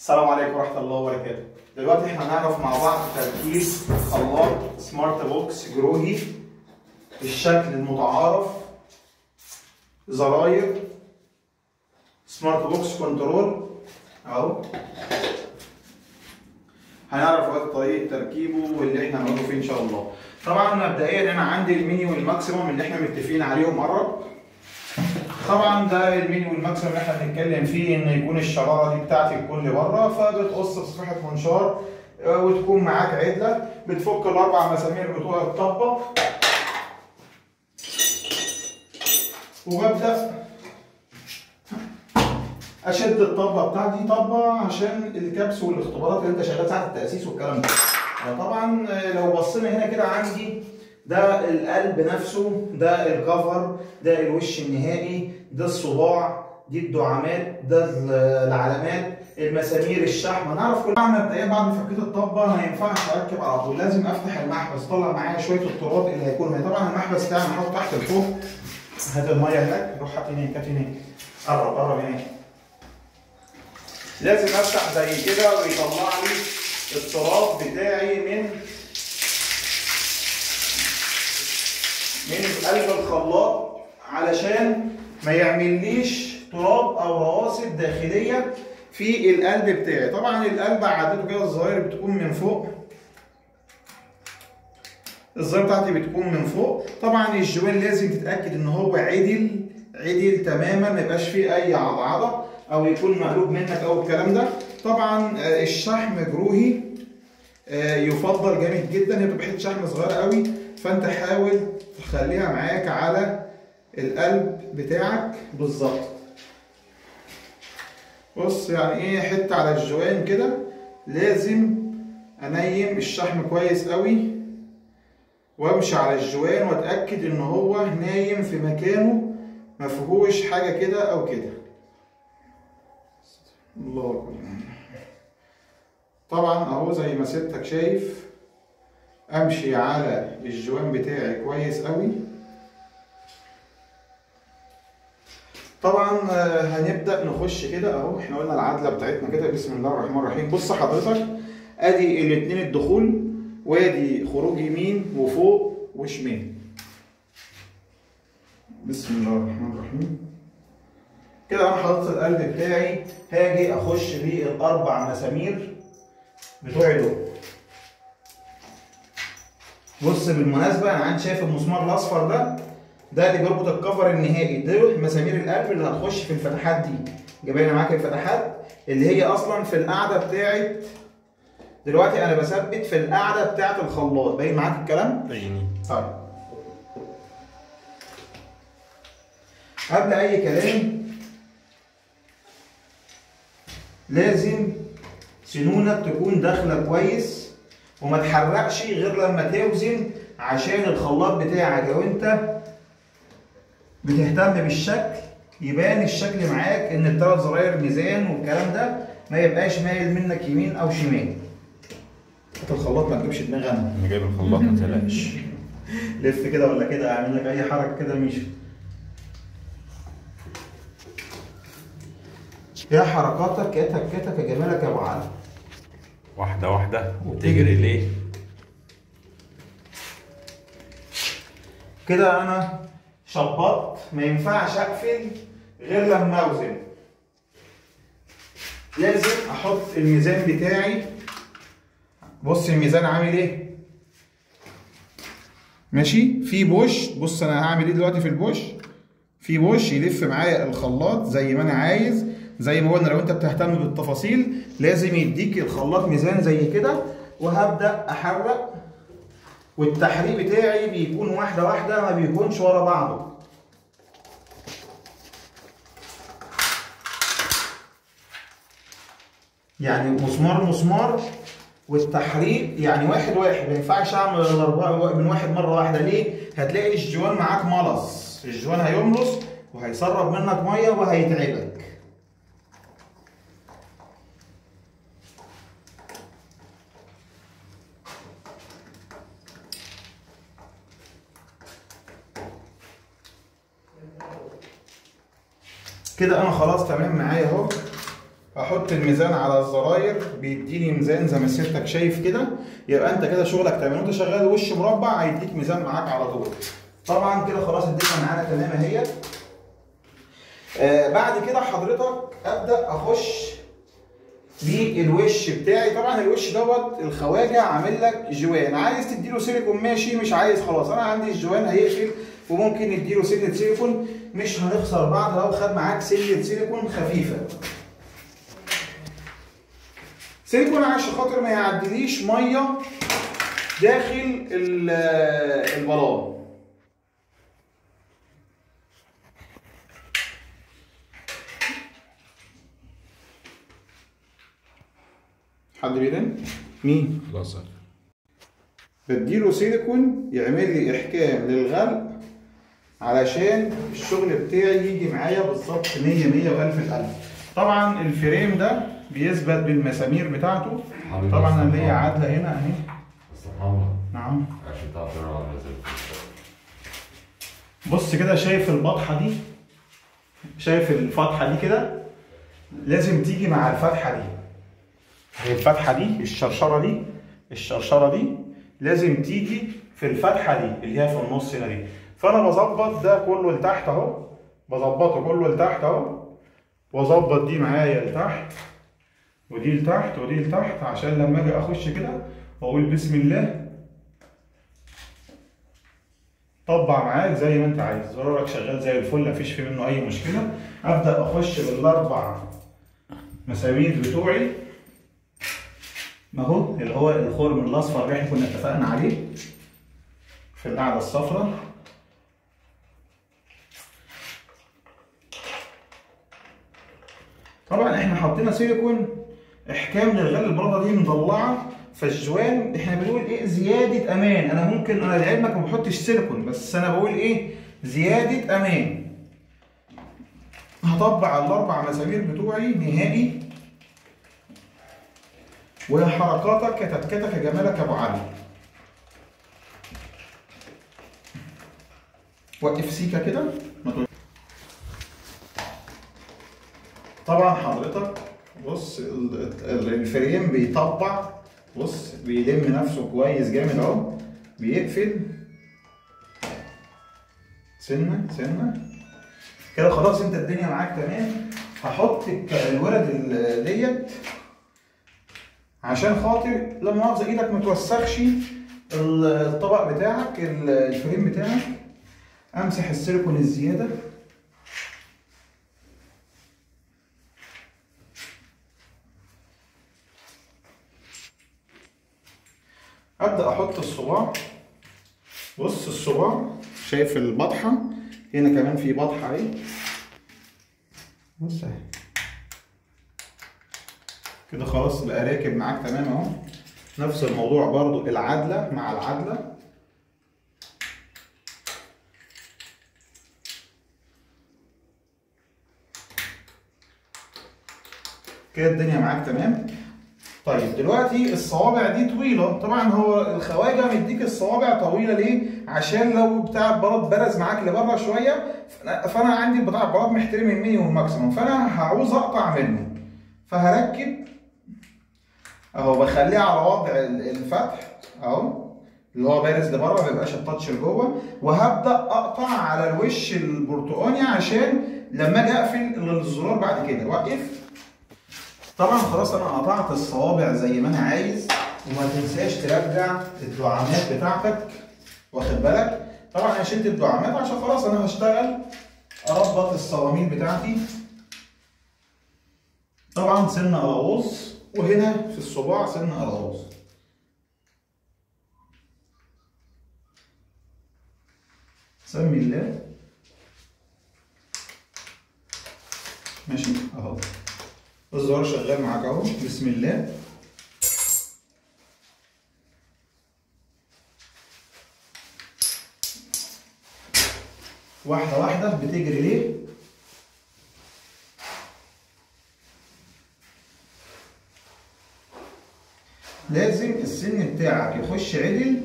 السلام عليكم ورحمة الله وبركاته. دلوقتي احنا هنعرف مع بعض تركيب خلاط سمارت بوكس جروهي بالشكل المتعارف زراير سمارت بوكس كنترول اهو هنعرف دلوقتي طريقة تركيبه واللي احنا هنقوله فيه ان شاء الله. طبعا مبدئيا انا عندي الميني والماكسيموم اللي احنا متفقين عليهم مرة طبعا ده الميني والماكسيموم اللي احنا بنتكلم فيه ان يكون الشراره دي بتاعت الكل بره فبتقص بصفيحه منشار آه، وتكون معاك عدله بتفك الاربع مسامير بتوع الطبه وببدا اشد الطبه بتاعتي طبه عشان الكبس والاختبارات اللي انت شغال ساعه التاسيس والكلام ده طبعا آه، لو بصينا هنا كده عندي ده القلب نفسه ده الكفر ده الوش النهائي ده الصباع دي الدعامات ده العلامات المسامير الشحم هنعرف كل طبعا مبدئيا بعد ما فكيت الطبه ما ينفعش اركب على طول لازم افتح المحبس طلع معايا شويه التراب اللي هيكون هنا طبعا المحبس بتاعي هحطه تحت الفوق هات الميه هناك روح هات هناك هات هناك قرب قرب هناك لازم افتح زي كده ويطلع لي التراب بتاعي من من قلب الخلاط علشان ما يعمليش تراب او رواسب داخليه في القلب بتاعي طبعا القلب عادته كده الزراير بتكون من فوق الزراير بتاعتي بتكون من فوق طبعا الجوان لازم تتاكد ان هو عدل عدل تماما ما يبقاش فيه اي عضعضه او يكون مقلوب منك او الكلام ده طبعا آه، الشحم جروهي آه، يفضل جامد جدا هي بتبقى حته شحم صغيره قوي فانت حاول تخليها معاك على القلب بتاعك بالظبط بص يعني ايه حته على الجوان كده لازم انيم الشحم كويس قوي وامشي على الجوان واتاكد ان هو نايم في مكانه ما فيهوش حاجه كده او كده الله اكبر طبعا اهو زي ما سيادتك شايف امشي على الجوان بتاعي كويس قوي طبعا آه، هنبدا نخش كده اهو احنا قلنا العدله بتاعتنا كده بسم الله الرحمن الرحيم بص حضرتك ادي الاتنين الدخول وادي خروج يمين وفوق وشمال بسم الله الرحمن الرحيم كده انا حاطط القلب بتاعي هاجي اخش بيه الاربع مسامير بتوعي دول بص بالمناسبه انا عندي شايف المسمار الاصفر ده ده اللي بيربط الكفر النهائي ده مسامير القلب اللي هتخش في الفتحات دي جايبين معاك الفتحات اللي هي اصلا في القاعده بتاعت دلوقتي انا بثبت في القاعده بتاعت الخلاط باين معاك الكلام عيني طيب قبل اي كلام لازم سنونك تكون داخله كويس وما تحرقش غير لما توزن عشان الخلاط بتاعك لو انت بتهتم بالشكل يبان الشكل معاك ان الثلاث زراير ميزان والكلام ده ما يبقاش مايل منك يمين او شمال هات الخلاط ما تجيبش دماغ انا انا جايب الخلاط ما تقلقش لف كده ولا كده اعمل لك اي حركه كده مش يا حركاتك يا تكاتك يا جمالك يا ابو علي واحدة واحدة وبتجري ليه؟ كده انا شبطت ما ينفعش اقفل غير لما اوزن لازم احط الميزان بتاعي بص الميزان عامل ايه ماشي في بوش بص انا هعمل ايه دلوقتي في البوش في بوش يلف معايا الخلاط زي ما انا عايز زي ما قلنا لو انت بتهتم بالتفاصيل لازم يديك الخلاط ميزان زي كده وهبدا احرق والتحريق بتاعي بيكون واحده واحده ما بيكونش ورا بعضه يعني مسمار مسمار والتحريق يعني واحد واحد ما ينفعش اعمل الاربعه من واحد مره واحده ليه؟ هتلاقي الجوان معاك ملص الجوان هيملص وهيسرب منك ميه وهيتعبك كده انا خلاص تمام معايا اهو احط الميزان على الزراير بيديني ميزان زي ما سيادتك شايف كده يبقى انت كده شغلك تمام وانت شغال وش مربع هيديك ميزان معاك على طول طبعا كده خلاص الدنيا معانا تمام اهي آه بعد كده حضرتك ابدا اخش بالوش بتاعي طبعا الوش دوت الخواجه عامل لك جوان عايز تديله سيليكون ماشي مش عايز خلاص انا عندي الجوان هيقفل وممكن نديله سنه سيليكون مش هنخسر بعض لو خد معاك سنه سيليكون خفيفه سيليكون عشان خاطر ما يعديليش ميه داخل ال- البلاط حد بيرن؟ مين؟ خلاص بديله سيليكون يعمل لي احكام للغلق علشان الشغل بتاعي يجي معايا بالظبط 100 100 والف الالف طبعا الفريم ده بيثبت بالمسامير بتاعته طبعا اللي هي عادله هنا اهي بس محمد نعم عشان تعرف تقرا على زي بص كده شايف البطحه دي شايف الفتحه دي كده لازم تيجي مع الفتحه دي هي الفتحه دي الشرشره دي الشرشره دي لازم تيجي في الفتحه دي اللي هي في النص هنا دي فانا بظبط ده كله لتحت اهو بظبطه كله لتحت اهو واظبط دي معايا لتحت ودي لتحت ودي لتحت عشان لما اجي اخش كده واقول بسم الله طبع معاك زي ما انت عايز زرارك شغال زي الفل مفيش فيه منه اي مشكله ابدا اخش بالاربع مسامير بتوعي ما هو اللي هو الخرم الاصفر اللي احنا كنا اتفقنا عليه في القعده الصفراء طبعا احنا حطينا سيليكون احكام للغل البرده دي مطلعه فالجوان احنا بنقول ايه زياده امان انا ممكن انا لعلمك ما بحطش سيليكون بس انا بقول ايه زياده امان هطبع الاربع مسامير بتوعي نهائي ويا حركاتك يا تكتك يا جمالك يا ابو علي وقف سيكه كده ما تقول- طبعا حضرتك بص ال- ال- الفريم بيطبع بص بيلم نفسه كويس جامد اهو بيقفل سنه سنه كده خلاص انت الدنيا معاك تمام هحط الك- الورد ال- ديت عشان خاطر لا مؤاخذه ايدك ما توسخش ال- الطبق بتاعك ال- الفريم بتاعك امسح السيليكون الزياده ابدا احط الصباع بص الصباع شايف البطحه هنا كمان في بطحه اهي بص اهي كده خلاص بقى راكب معاك تمام اهو نفس الموضوع برضو العدله مع العدله كده الدنيا معاك تمام طيب دلوقتي الصوابع دي طويله طبعا هو الخواجه مديك الصوابع طويله ليه عشان لو بتاع البلاط برز معاك لبره شويه فأنا- فانا عندي بتاع البلاط محترم المينيموم ماكسيموم فانا هعوز اقطع منه فهركب اهو بخليه على وضع ال- الفتح اهو اللي هو بارز لبره ما يبقاش التاتش لجوه وهبدا اقطع على الوش البرتقاني عشان لما اجي اقفل الزرار بعد كده وقف طبعا خلاص انا قطعت الصوابع زي ما انا عايز وما تنساش ترجع الدعامات بتاعتك واخد بالك طبعا انا شلت الدعامات عشان خلاص انا هشتغل اربط الصواميل بتاعتي طبعا سن قلاووز وهنا في الصباع سن قلاووز سمي الله ماشي اهو الزرار شغال معاك اهو بسم الله واحدة واحدة بتجري ليه؟ لازم السن بتاعك يخش عدل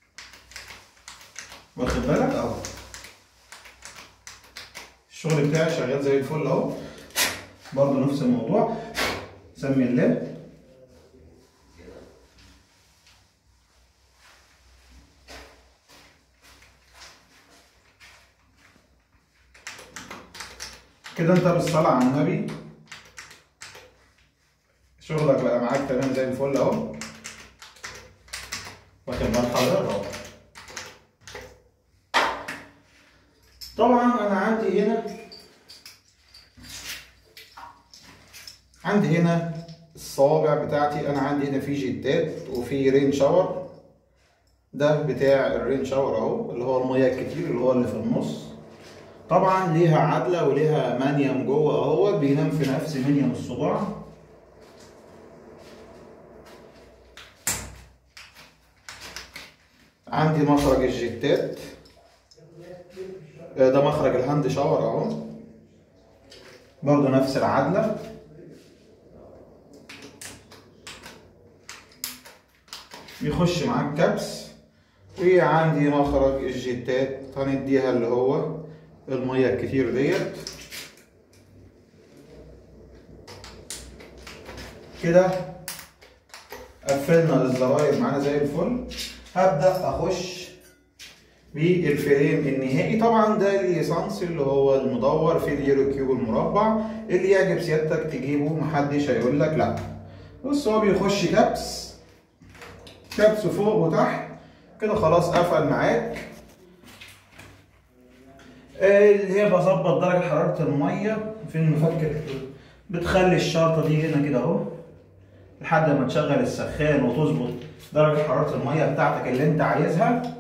واخد بالك اهو الشغل بتاعي تمام زي الفل اهو برضه نفس الموضوع سمي الله كده انت بالصلاة على النبي شغلك بقى معاك تمام زي الفل اهو واخد بال حضرتك اهو طبعا انا عندي هنا عندي هنا الصوابع بتاعتي انا عندي هنا في جيتات وفي رين شاور ده بتاع الرين شاور اهو اللي هو الميه الكتير اللي هو اللي في النص طبعا ليها عدله وليها منيم جوه اهو بينام في نفس منيم الصباع عندي مخرج الجيتات آه، ده مخرج الهاند شاور اهو برضه نفس العدله بيخش معاك كبس وعندي مخرج الجيتات هنديها اللي هو الميه الكتير ديت كده قفلنا الزراير معانا زي الفل هبدا اخش بالفريم النهائي طبعا ده الليسانس اللي هو المدور في اليورو كيوب المربع اللي يعجب سيادتك تجيبه محدش هيقول لك لا بص هو بيخش كبس كبس فوق وتحت كده خلاص قفل معاك اللي هي بظبط درجة حرارة المية في المفكك بتخلي الشرطة دي هنا كده اهو لحد ما تشغل السخان وتظبط درجة حرارة المية بتاعتك اللي انت عايزها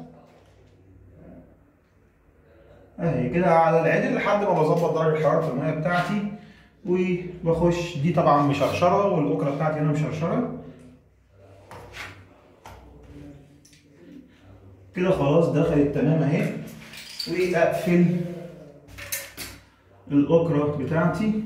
اهي كده على العدل لحد ما بظبط درجة حرارة المية بتاعتي وبخش دي طبعا مشرشرة والأكرة بتاعتي هنا مشرشرة كده خلاص دخلت تمام اهي واقفل الاكرة بتاعتي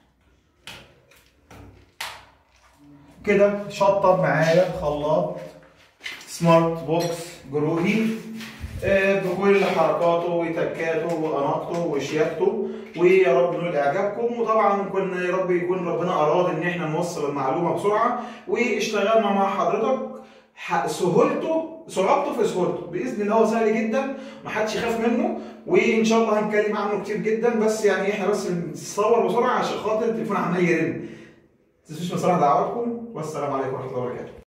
كده شطب معايا خلاط سمارت بوكس جروهي آه، بكل حركاته وتكاته واناقته وشياكته ويا رب نول اعجابكم وطبعا كنا يا رب يكون ربنا اراد ان احنا نوصل المعلومه بسرعه واشتغلنا مع حضرتك ح- سهولته صعوبته في سهولته باذن الله هو سهل جدا محدش يخاف منه وان شاء الله هنتكلم عنه كتير جدا بس يعني احنا بس نتصور بسرعه عشان خاطر التليفون عمال يرن ما تنسوش بصراحه دعواتكم والسلام عليكم ورحمه الله وبركاته